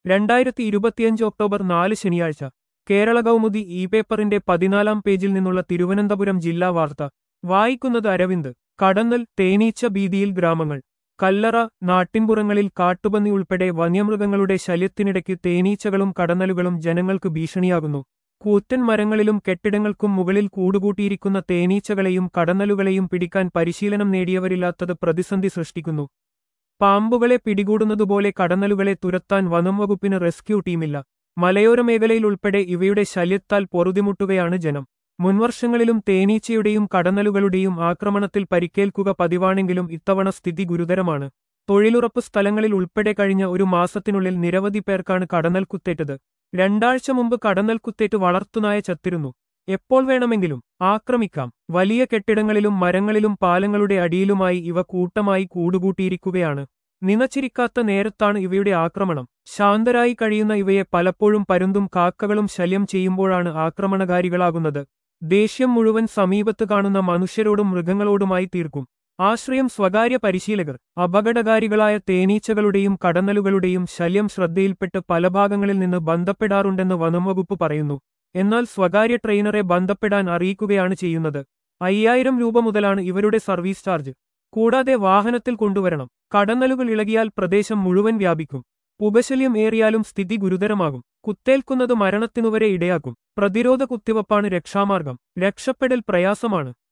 രണ്ടായിരത്തി ഇരുപത്തിയഞ്ച് ഒക്ടോബർ നാല് ശനിയാഴ്ച കേരള കൗമുദി ഇ പേപ്പറിന്റെ പതിനാലാം പേജിൽ നിന്നുള്ള തിരുവനന്തപുരം ജില്ലാ വാർത്ത വായിക്കുന്നത് അരവിന്ദ് കടന്നൽ തേനീച്ച ഭീതിയിൽ ഗ്രാമങ്ങൾ കല്ലറ നാട്ടിൻപുറങ്ങളിൽ കാട്ടുപന്നി ഉൾപ്പെടെ വന്യമൃഗങ്ങളുടെ ശല്യത്തിനിടയ്ക്ക് തേനീച്ചകളും കടന്നലുകളും ജനങ്ങൾക്ക് ഭീഷണിയാകുന്നു കൂറ്റൻ മരങ്ങളിലും കെട്ടിടങ്ങൾക്കും മുകളിൽ കൂടുകൂട്ടിയിരിക്കുന്ന തേനീച്ചകളെയും കടന്നലുകളെയും പിടിക്കാൻ പരിശീലനം നേടിയവരില്ലാത്തത് പ്രതിസന്ധി സൃഷ്ടിക്കുന്നു പാമ്പുകളെ പിടികൂടുന്നതുപോലെ കടന്നലുകളെ തുരത്താൻ വനം വകുപ്പിന് റെസ്ക്യൂ ടീമില്ല മലയോര മേഖലയിൽ ഉൾപ്പെടെ ഇവയുടെ ശല്യത്താൽ പൊറുതിമുട്ടുകയാണ് ജനം മുൻവർഷങ്ങളിലും തേനീച്ചയുടെയും കടന്നലുകളുടെയും ആക്രമണത്തിൽ പരിക്കേൽക്കുക പതിവാണെങ്കിലും ഇത്തവണ സ്ഥിതി ഗുരുതരമാണ് തൊഴിലുറപ്പ് സ്ഥലങ്ങളിൽ ഉൾപ്പെടെ കഴിഞ്ഞ ഒരു മാസത്തിനുള്ളിൽ നിരവധി പേർക്കാണ് കടന്നൽ കുത്തേറ്റത് രണ്ടാഴ്ച മുമ്പ് കടന്നൽ കുത്തേറ്റ് വളർത്തുനായ ചത്തിരുന്നു എപ്പോൾ വേണമെങ്കിലും ആക്രമിക്കാം വലിയ കെട്ടിടങ്ങളിലും മരങ്ങളിലും പാലങ്ങളുടെ അടിയിലുമായി ഇവ കൂട്ടമായി കൂടുകൂട്ടിയിരിക്കുകയാണ് നിനച്ചിരിക്കാത്ത നേരത്താണ് ഇവയുടെ ആക്രമണം ശാന്തരായി കഴിയുന്ന ഇവയെ പലപ്പോഴും പരുന്തും കാക്കകളും ശല്യം ചെയ്യുമ്പോഴാണ് ആക്രമണകാരികളാകുന്നത് ദേഷ്യം മുഴുവൻ സമീപത്ത് കാണുന്ന മനുഷ്യരോടും മൃഗങ്ങളോടുമായി തീർക്കും ആശ്രയം സ്വകാര്യ പരിശീലകർ അപകടകാരികളായ തേനീച്ചകളുടെയും കടന്നലുകളുടെയും ശല്യം ശ്രദ്ധയിൽപ്പെട്ട് പല ഭാഗങ്ങളിൽ നിന്ന് ബന്ധപ്പെടാറുണ്ടെന്ന് വനംവകുപ്പ് പറയുന്നു എന്നാൽ സ്വകാര്യ ട്രെയിനറെ ബന്ധപ്പെടാൻ അറിയിക്കുകയാണ് ചെയ്യുന്നത് അയ്യായിരം രൂപ മുതലാണ് ഇവരുടെ സർവീസ് ചാർജ് കൂടാതെ വാഹനത്തിൽ കൊണ്ടുവരണം കടന്നലുകൾ ഇളകിയാൽ പ്രദേശം മുഴുവൻ വ്യാപിക്കും പുകശല്യം ഏറിയാലും സ്ഥിതി ഗുരുതരമാകും കുത്തേൽക്കുന്നത് മരണത്തിനുവരെ ഇടയാക്കും പ്രതിരോധ കുത്തിവപ്പാണ് രക്ഷാമാർഗം രക്ഷപ്പെടൽ പ്രയാസമാണ്